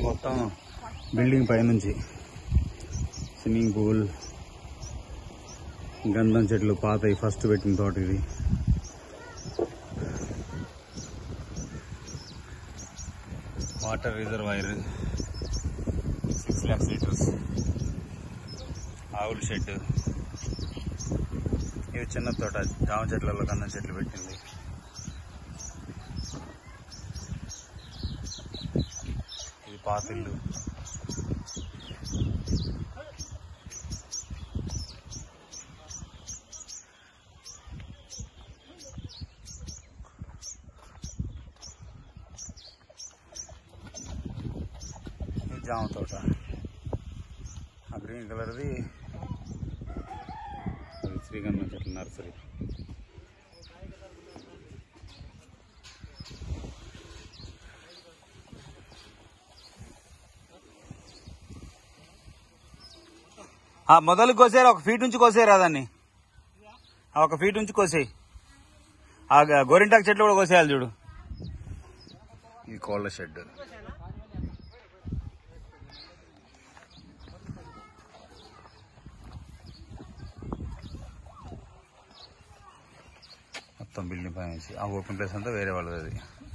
మొత్తం బిల్డింగ్ పైనుంచి swimming pool గంధం చెట్లు పాతవి ఫస్ట్ పెట్టిన తోట ఇది water reservoir six lakhs litres ఆవుల షెడ్ ఇది చిన్న తోట జామ చెట్లలో గంధం చెట్లు పెట్టింది ఇది పాత ఇల్లు ఇది జామ తోట ఆ గ్రీన్ కలర్ది అది శ్రీగంధం చెట్ల నర్సరీ ఆ మొదలు కోసేరు ఒక ఫీట్ నుంచి కోసేరా దాన్ని ఆ ఒక ఫీట్ నుంచి కోసేయి ఆ గ- గోరింటాకు చెట్లు కూడా కోసేయాలి చూడు ఇది కోళ్ళ షెడ్ మొత్తం బిల్డింగ్ పైన నుంచి ఆ ఓపెన్ ప్లేస్ అంతా వేరే వాళ్ళది అది